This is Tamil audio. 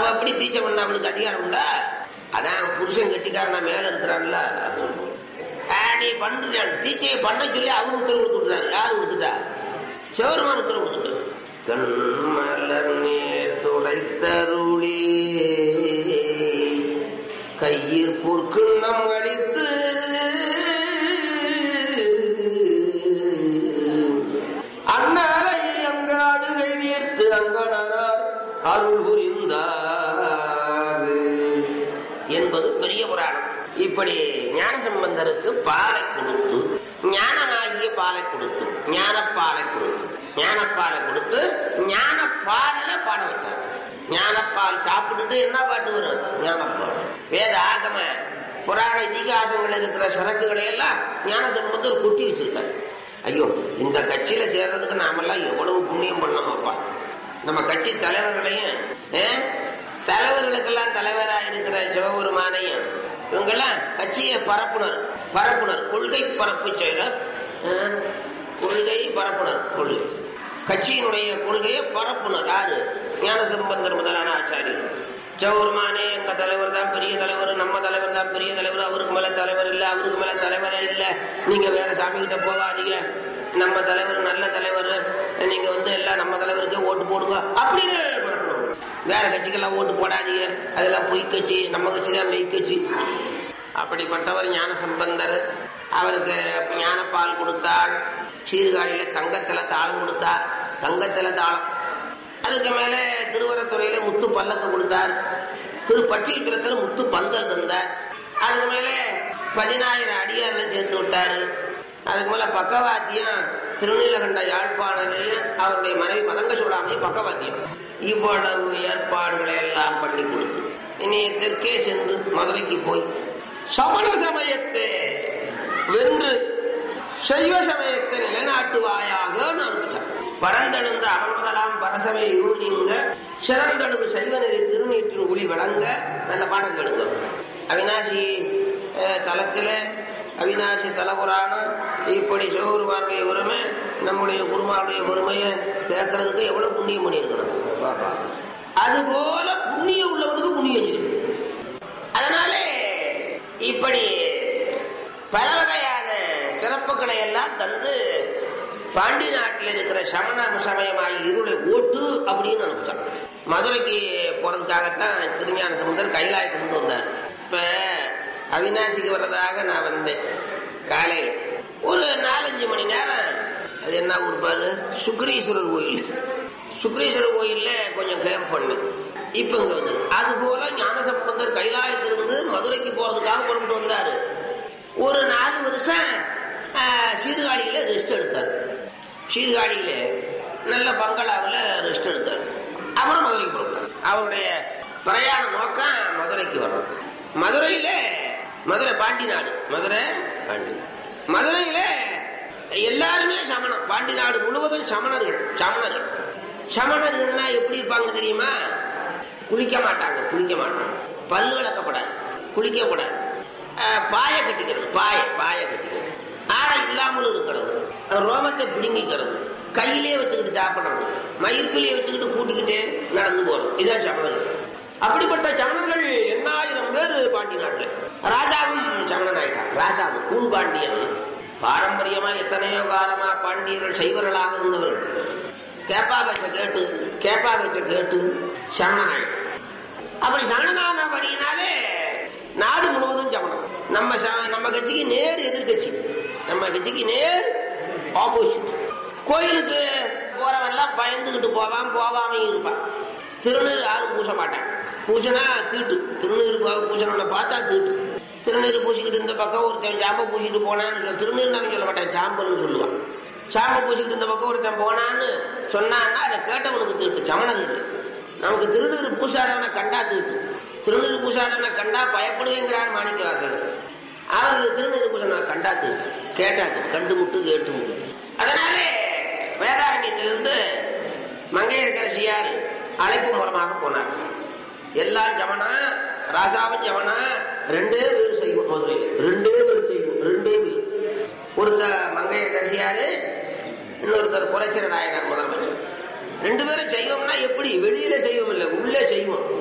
அப்படி தீச்சை பண்ண அவளுக்கு அதிகாரம் உண்டா அதான் புருஷன் கெட்டிக்காரனா மேல இருக்கிறான்ல ஆ, நீ பண்ற தீச்சையை பண்ண சொல்லி அவர் உத்தரவு கொடுத்துட்டாரு யாரு கொடுத்துட்டா சிவருமான் உத்தரவு கொடுத்துட்டாரு கண்மலர் நீர் துடைத்தருளி கையில் பொற்குண்ணம் அடித்து அண்ணாலை அங்காடு கைதீர்த்து அங்கனார் அருள் புரிந்தார் என்பது பெரிய புராணம் இப்படி ஞான சம்பந்தருக்கு பாலை கொடுத்து ஞானமாகிய பாலை கொடுத்து ஞானப்பாலை கொடுத்து ஞானப்பாலை கொடுத்து ஞானப்பாடல பாட வச்சார் ஞானப்பால் சாப்பிட்டுட்டு என்ன பாட்டு வரும் ஞானப்பால் வேத ஆகம புராண இதிகாசங்கள் இருக்கிற சரக்குகளை எல்லாம் ஞான சம்பந்தர் குட்டி வச்சிருக்காரு ஐயோ இந்த கட்சியில சேர்றதுக்கு நாமெல்லாம் எவ்வளவு புண்ணியம் பண்ணோமப்பா நம்ம கட்சி தலைவர்களையும் ஆ, தலைவர்களுக்கெல்லாம் தலைவரா இருக்கிற சிவபெருமானையும் இவங்கெல்லாம் கட்சியை பரப்புனர் பரப்புனர் கொள்கை பரப்பு செயலர் ஆ, கொள்கை பரப்புனர் கொள்கை கட்சியினுடைய கொள்கையை பரப்புனர் யாரு ஞான சம்பந்தர் முதலான ஆச்சாரியர் சிவபெருமானே எங்க தலைவர் தான் பெரிய தலைவர் நம்ம தலைவர் தான் பெரிய தலைவர் அவருக்கு மேல தலைவர் இல்ல அவருக்கு மேல தலைவரே இல்ல நீங்க வேற சாமி கிட்ட போகாதீங்க நம்ம தலைவர் நல்ல தலைவர் நீங்க வந்து எல்லாம் நம்ம தலைவருக்கே ஓட்டு போடுங்க அப்படின்னு பரப்பணும். வேற கட்சிக்கெல்லாம் ஓட்டு போடாதீங்க அதெல்லாம் பொய் கட்சி நம்ம கட்சி தான் மெய் கட்சி அப்படிப்பட்டவர் ஞான சம்பந்தர் அவருக்கு ஞானப்பால் கொடுத்தாள் சீர்காழியில தங்கத்துல தாளம் கொடுத்தார் தங்கத்துல தாளம் அதுக்கு மேல திருவரத்துறையில முத்து பல்லக்கு கொடுத்தார் திருப்பட்டீச்சுரத்துல முத்து பந்தல் தந்தார் அதுக்கு மேல பதினாயிரம் அடியார்ல சேர்த்து விட்டாரு அதுக்கு மேல பக்கவாத்தியம் திருநீலகண்ட யாழ்ப்பாணரையும் அவருடைய மனைவி மதங்க சூடாமையும் பக்கவாத்தியம் இவ்வளவு ஏற்பாடுகளை எல்லாம் பண்ணி கொடுத்து இனி தெற்கே சென்று மதுரைக்கு போய் சமண சமயத்தை வென்று சைவ சமயத்தை நிலைநாட்டுவாயாக அனுப்பிச்சார் பரந்தெழுந்த அவன்முதலாம் பரசமய இருள் நீங்க சிறந்தழுவு சைவ நெறி திருநீற்றின் ஒளி வழங்க நல்ல பாடம் கேளுங்க அவினாசி அஹ், தலத்தில அவினாசி தலபுராணம் இப்படி சிவபெருமானுடைய உரிமை நம்முடைய குருமாவுடைய பொறுமையை கேட்கறதுக்கு எவ்வளவு புண்ணியம் பண்ணியிருக்கணும் பாப்பா அதுபோல புண்ணியம் உள்ளவனுக்கு புண்ணியம் செய்யும் அதனாலே இப்படி பல வகையான சிறப்புகளை எல்லாம் தந்து பாண்டி நாட்டில் இருக்கிற சமண சமயமாய் இருளை ஓட்டு அப்படின்னு அனுப்பிச்சான் மதுரைக்கு போறதுக்காகத்தான் திருஞான சமுதர் கைலாயத்திலிருந்து வந்தார் இப்ப அவினாசிக்கு வர்றதாக நான் வந்தேன் காலையில் ஒரு நாலஞ்சு மணி நேரம் அது என்ன ஊர் அது சுக்ரீஸ்வரர் கோயில் சுக்ரீஸ்வரர் கோயில்ல கொஞ்சம் கேம்ப் பண்ணேன் இப்ப இங்க வந்து அது போல ஞானசம்பந்தர் கைலாயத்திலிருந்து மதுரைக்கு போறதுக்காக புறப்பட்டு வந்தாரு ஒரு நாலு வருஷம் ஆஹ், சீர்காழியில ரெஸ்ட் எடுத்தார் சீர்காழியில நல்ல பங்களாவில் ரெஸ்ட் எடுத்தார் அப்புறம் மதுரைக்கு புறப்பட்டார் அவருடைய பிரயாண நோக்கம் மதுரைக்கு வரும் மதுரையில மதுரை பாண்டி நாடு மதுரை பாண்டி மதுரையில எல்லாருமே சமணம் பாண்டி நாடு முழுவதும் சமணர்கள் சமணர்கள் சமணர்கள்னா எப்படி இருப்பாங்க தெரியுமா குளிக்க மாட்டாங்க குளிக்க மாட்டாங்க பல்லு விளக்கப்படாது குளிக்க கூடாது ஆஹ், பாயை கட்டிக்கிறது பாயை பாயை கட்டிக்கிறது ஆடை இல்லாமல் இருக்கிறது ரோமத்தை பிடுங்கிக்கிறது கையிலே வச்சுக்கிட்டு சாப்பிடுறது மயிர்கிலேயே வச்சுக்கிட்டு கூட்டிக்கிட்டே நடந்து போறது இதான் சமணர்கள் அப்படிப்பட்ட சமணர்கள் எண்ணாயிரம் பேர் பாண்டி நாட்டுல ராஜாவும் சமணன் ஆயிட்டான் ராஜாவும் கூன் பாண்டியன் பாரம்பரியமா எத்தனையோ காலமா பாண்டியர்கள் சைவர்களாக இருந்தவர்கள் கேப்பா பேச்ச கேட்டு கேப்பா பேச்ச கேட்டு சமணன் ஆயிட்டான் அப்படி சமணனான படியினாலே நாடு முழுவதும் சமணம் நம்ம ச- நம்ம கட்சிக்கு நேர் எதிர்கட்சி நம்ம கட்சிக்கு நேர் ஆப்போசிட் கோயிலுக்கு போறவன்லாம் பயந்துகிட்டு போவான் போவாம இருப்பான் திருநீர் யாரும் பூச மாட்டான் பூசினா தீட்டு திருநீர் பூ- பூசணவனை பார்த்தா தீட்டு திருநீர் பூசிக்கிட்டு இந்த பக்கம் ஒருத்தன் சாம்பை பூசிட்டு போனான்னு சொல்ல திருநீர் நம்ம சொல்ல மாட்டான் சாம்பல்னு சொல்லுவான் சாம்பை பூசிக்கிட்டு இந்த பக்கம் ஒருத்தன் போனான்னு சொன்னான்னா அதை கேட்டவனுக்கு தீட்டு சமணர்கள் நமக்கு திருநீர் பூசாதவனை கண்டா தீட்டு திருநீர் பூசாதவனை கண்டா பயப்படுவேங்கிறார் மாணிக்க வாசகர் அவர்கள் திருநீர் பூசனை கண்டா தீட்டு கேட்டா தீட்டு கண்டு முட்டு கேட்டு முட்டு அதனாலே வேதாரண்யத்திலிருந்து மங்கையரசியார் அழைப்பு மூலமாக போனார் எல்லாம் ஜமனா ராசாவும் ஜமனா ரெண்டே பேர் செய்வோம் மதுரையில் ரெண்டே பேர் செய்வோம் ரெண்டே பேர் ஒருத்தர் மங்கையரசியாரு இன்னொருத்தர் புரட்சிர நாயனார் முதலமைச்சர் ரெண்டு பேரும் செய்வோம்னா எப்படி வெளியில செய்வோம் இல்லை உள்ளே செய்வோம்